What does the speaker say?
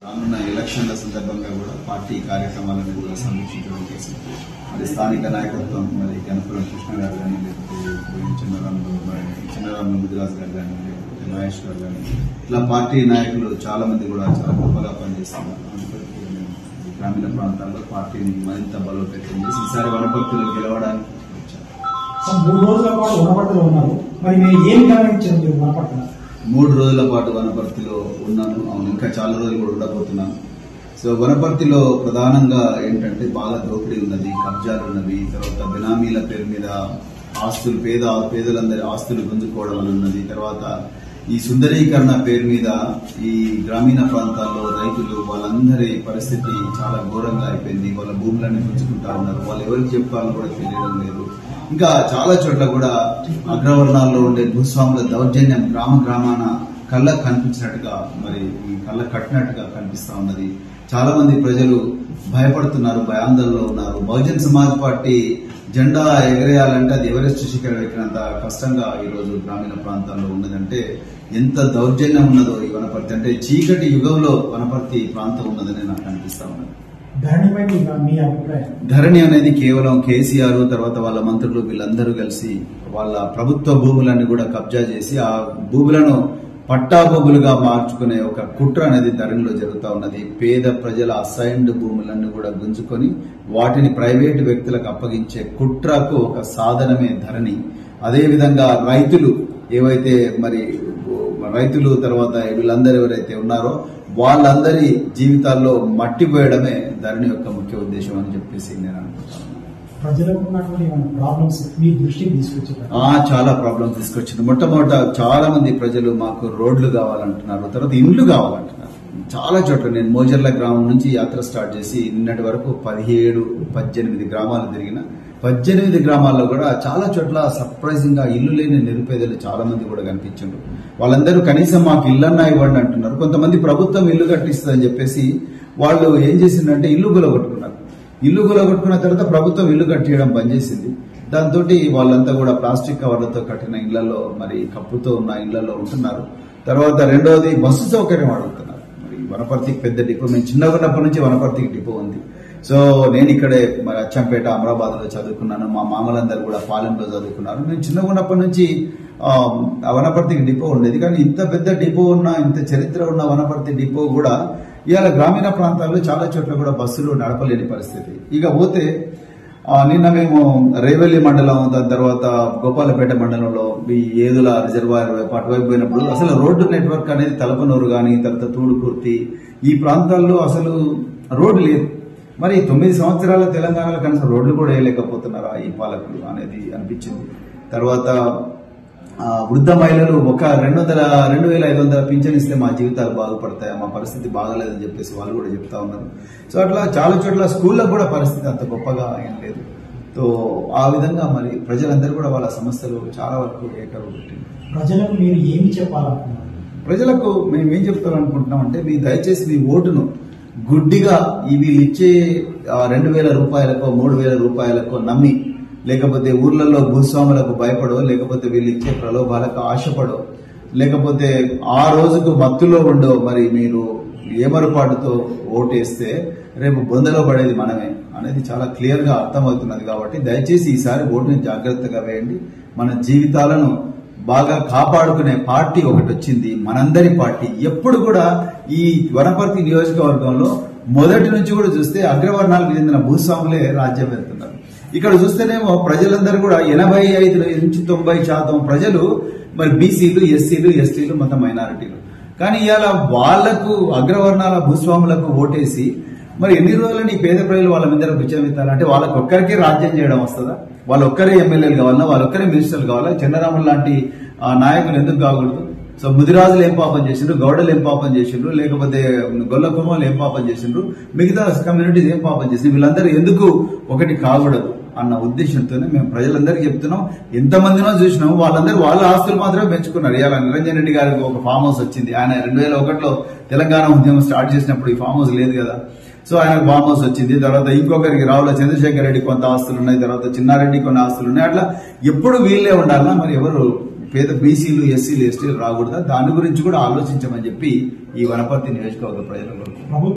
రానున్న ఎలక్షన్ల సందర్భంగా కూడా పార్టీ కార్యక్రమాలను కూడా సమీక్షించడం కోసం మరి స్థానిక నాయకత్వం మరి గణపురం కృష్ణ గారు కానీ లేకపోతే పోయిన చిన్నరాములు మరి చిన్నరాములు ముదిరాజు గారు కానీ లేకపోతే మహేష్ గారు కానీ ఇట్లా పార్టీ నాయకులు చాలా మంది కూడా చాలా గొప్పగా పనిచేస్తున్నారు అందుకని మేము ఈ గ్రామీణ ప్రాంతాల్లో పార్టీని మరింత బలోపేతం చేసి ఈసారి వనపర్తిలో గెలవడానికి వచ్చారు సో మూడు రోజుల పాటు వనపర్తిలో ఉన్నారు మరి మీరు ఏం గమనించారు మీరు వనపర్తిన మూడు రోజుల పాటు వనపర్తిలో ఉన్నాను అవును ఇంకా చాలా రోజులు కూడా ఉండబోతున్నాను సో వనపర్తిలో ప్రధానంగా ఏంటంటే బాగా దోపిడీ ఉన్నది కబ్జాలు ఉన్నవి తర్వాత బినామీల పేరు మీద ఆస్తులు పేద పేదలందరి ఆస్తులు గుంజుకోవడం అని ఉన్నది తర్వాత ఈ సుందరీకరణ పేరు మీద ఈ గ్రామీణ ప్రాంతాల్లో రైతులు వాళ్ళందరి పరిస్థితి చాలా ఘోరంగా అయిపోయింది వాళ్ళ భూములన్నీ గుంజుకుంటా ఉన్నారు వాళ్ళు ఎవరికి చెప్పాలని కూడా తెలియడం లేదు ఇంకా చాలా చోట్ల కూడా అగ్రవర్ణాల్లో ఉండే భూస్వాముల దౌర్జన్యం గ్రామ గ్రామాన కళ్ళకు కనిపించినట్టుగా మరి ఈ కళ్ళ కట్టినట్టుగా కనిపిస్తా ఉన్నది చాలా మంది ప్రజలు భయపడుతున్నారు భయాందోళనలో ఉన్నారు బహుజన్ సమాజ్ పార్టీ జెండా ఎగరేయాలంటే అది ఎవరెస్ట్ శిఖరం ఎక్కినంత కష్టంగా ఈ రోజు గ్రామీణ ప్రాంతాల్లో ఉన్నదంటే ఎంత దౌర్జన్యం ఉన్నదో ఈ వనపర్తి అంటే చీకటి యుగంలో వనపర్తి ప్రాంతం ఉన్నదని నాకు అనిపిస్తా ఉన్నది ధరణిపై మీ మీ అభిప్రాయం ధరణి అనేది కేవలం కేసీఆర్ తర్వాత వాళ్ళ మంత్రులు వీళ్ళందరూ కలిసి వాళ్ళ ప్రభుత్వ భూములన్నీ కూడా కబ్జా చేసి ఆ భూములను పట్టా భూములుగా మార్చుకునే ఒక కుట్ర అనేది ధరణిలో జరుగుతా ఉన్నది పేద ప్రజల అసైన్డ్ భూములన్నీ కూడా గుంజుకొని వాటిని ప్రైవేటు వ్యక్తులకు అప్పగించే కుట్రకు ఒక సాధనమే ధరణి అదేవిధంగా రైతులు ఏవైతే మరి రైతులు తర్వాత వీళ్ళందరూ ఎవరైతే ఉన్నారో వాళ్ళందరి జీవితాల్లో మట్టిపోయడమే ధరణి యొక్క ముఖ్య ఉద్దేశం అని చెప్పేసి నేను అనుకుంటాను ప్రజలకు ఉన్నటువంటి ఏమైనా ప్రాబ్లమ్స్ మీ దృష్టికి తీసుకొచ్చారు ఆ చాలా ప్రాబ్లమ్స్ తీసుకొచ్చింది మొట్టమొదట చాలా మంది ప్రజలు మాకు రోడ్లు కావాలంటున్నారు తర్వాత ఇండ్లు కావాలంటున్నారు చాలా చోట్ల నేను మోజర్ల గ్రామం నుంచి యాత్ర స్టార్ట్ చేసి నిన్నటి వరకు పదిహేడు పద్దెనిమిది గ్రామాలు తిరిగిన పద్దెనిమిది గ్రామాల్లో కూడా చాలా చోట్ల సర్ప్రైజింగ్ గా ఇల్లు లేని నిరుపేదలు చాలా మంది కూడా కనిపించారు వాళ్ళందరూ కనీసం మాకు ఇల్లన్నా ఇవ్వండి అంటున్నారు కొంతమంది ప్రభుత్వం ఇల్లు కట్టిస్తుందని చెప్పేసి వాళ్ళు ఏం చేసిందంటే ఇల్లు గులగొట్టుకున్నారు ఇల్లు గులగొట్టుకున్న తర్వాత ప్రభుత్వం ఇల్లు కట్టియడం బంద్ చేసింది దాంతో వాళ్ళంతా కూడా ప్లాస్టిక్ కవర్లతో కట్టిన ఇళ్లలో మరి కప్పుతో ఉన్న ఇళ్లలో ఉంటున్నారు తర్వాత రెండవది బస్సు సౌకర్యం అడుగుతున్నారు మరి వనపర్తికి పెద్ద డిపో మేము చిన్నగా ఉన్నప్పటి నుంచి వనపర్తికి డిపో ఉంది సో నేను ఇక్కడే మరి అచ్చంపేట అమరాబాద్ లో చదువుకున్నాను మా మామలందరూ కూడా పాలెంలో చదువుకున్నారు నేను చిన్నగా ఉన్నప్పటి నుంచి ఆ, ఆ వనపర్తికి డిపో ఉండేది కానీ ఇంత పెద్ద డిపో ఉన్న ఇంత చరిత్ర ఉన్న వనపర్తి డిపో కూడా ఇవాళ గ్రామీణ ప్రాంతాల్లో చాలా చోట్ల కూడా బస్సులు నడపలేని పరిస్థితి ఇక పోతే ఆ, నిన్న మేము రేవెల్లి మండలం దాని తర్వాత గోపాలపేట మండలంలో ఈ ఏదుల రిజర్వాయర్ వైపు అటువైపు పోయినప్పుడు అసలు రోడ్డు నెట్వర్క్ అనేది తలపనూరు కానీ తర్వాత తూడుకుర్తి ఈ ప్రాంతాల్లో అసలు రోడ్డు లేదు మరి తొమ్మిది సంవత్సరాల తెలంగాణలో కనీసం రోడ్లు కూడా వేయలేకపోతున్నారా ఈ పాలకులు అనేది అనిపించింది తర్వాత ఆ, వృద్ధ మహిళలు ఒక రెండు వందల రెండు వేల ఐదు వందల పింఛన్ ఇస్తే మా జీవితాలు బాగుపడతాయి మా పరిస్థితి బాగలేదని చెప్పేసి వాళ్ళు కూడా చెప్తా ఉన్నారు సో అట్లా చాలా చోట్ల స్కూల్లో కూడా పరిస్థితి అంత గొప్పగా ఏం లేదు సో ఆ విధంగా మరి ప్రజలందరూ కూడా వాళ్ళ సమస్యలు చాలా వరకు ఏకరువు పెట్టింది ప్రజలకు మీరు ఏమి చెప్పాలనుకున్నారు ప్రజలకు మేము ఏం చెప్తామనుకుంటున్నాం అంటే మీ దయచేసి మీ ఓటును గుడ్డిగా ఈ వీళ్ళు ఇచ్చే ఆ, రెండు వేల రూపాయలకో మూడు వేల రూపాయలకో నమ్మి లేకపోతే ఊర్లలో భూస్వాములకు భయపడో లేకపోతే వీళ్ళు ఇచ్చే ప్రలోభాలకు ఆశపడో లేకపోతే ఆ రోజుకు మత్తులో ఉండో మరి మీరు ఏమరుపాటుతో ఓటేస్తే రేపు బొందలో పడేది మనమే అనేది చాలా క్లియర్ గా అర్థమవుతున్నది కాబట్టి దయచేసి ఈసారి ఓటుని జాగ్రత్తగా వేయండి మన జీవితాలను బాగా కాపాడుకునే పార్టీ ఒకటి వచ్చింది మనందరి పార్టీ ఎప్పుడు కూడా ఈ వనపర్తి నియోజకవర్గంలో మొదటి నుంచి కూడా చూస్తే అగ్రవర్ణాలకు చెందిన భూస్వాములే రాజ్యం వెళ్తున్నారు ఇక్కడ చూస్తేనేమో ప్రజలందరూ కూడా ఎనభై ఐదు నుంచి తొంభై శాతం ప్రజలు మరి బీసీలు ఎస్సీలు ఎస్టీలు మొత్తం మైనారిటీలు కానీ ఇవాళ వాళ్లకు అగ్రవర్ణాల భూస్వాములకు ఓటేసి మరి ఎన్ని రోజులని ఈ పేద ప్రజలు వాళ్ళ మీద విచ్చమిత్తారంటే వాళ్ళకి ఒక్కరికి రాజ్యం చేయడం వస్తుందా వాళ్ళ ఒక్కరే ఎమ్మెల్యేలు కావాలన్నా వాళ్ళ ఒక్కరే మినిస్టర్లు కావాలా చంద్రరాములు లాంటి ఆ, నాయకులు ఎందుకు కాకూడదు సో ముదిరాజులు ఏం పాపం చేసిండ్రు గౌడలు ఏం పాపం చేసిండ్రు లేకపోతే గొల్ల కుర్మలు ఏం పాపం చేసిండ్రు మిగతా కమ్యూనిటీస్ ఏం పాపం చేసిండ్రు వీళ్ళందరూ ఎందుకు ఒకటి కాకూడదు అన్న ఉద్దేశంతోనే మేము ప్రజలందరికీ చెప్తున్నాం ఎంతమందినో చూసినాం వాళ్ళందరూ వాళ్ళ ఆస్తులు మాత్రమే పెంచుకున్నారు ఇలా నిరంజన్ రెడ్డి గారికి ఒక ఫామ్ హౌస్ వచ్చింది ఆయన రెండు వేల ఒకటిలో తెలంగాణ ఉద్యమం స్టార్ట్ చేసినప్పుడు ఈ ఫామ్ హౌస్ లేదు కదా సో ఆయనకు ఫామ్ హౌస్ వచ్చింది తర్వాత ఇంకొకరికి రావుల చంద్రశేఖర్ రెడ్డి కొంత ఆస్తులు ఉన్నాయి తర్వాత చిన్నారెడ్డి కొన్ని ఆస్తులు ఉన్నాయి అట్లా ఎప్పుడు వీళ్ళే ఉండాలన్నా మరి ఎవరు పేద బీసీలు ఎస్సీలు ఎస్టీలు రాకూడదా దాని గురించి కూడా ఆలోచించమని చెప్పి ఈ వనపర్తి నియోజకవర్గ ప్రజలకు ప్రభుత్వం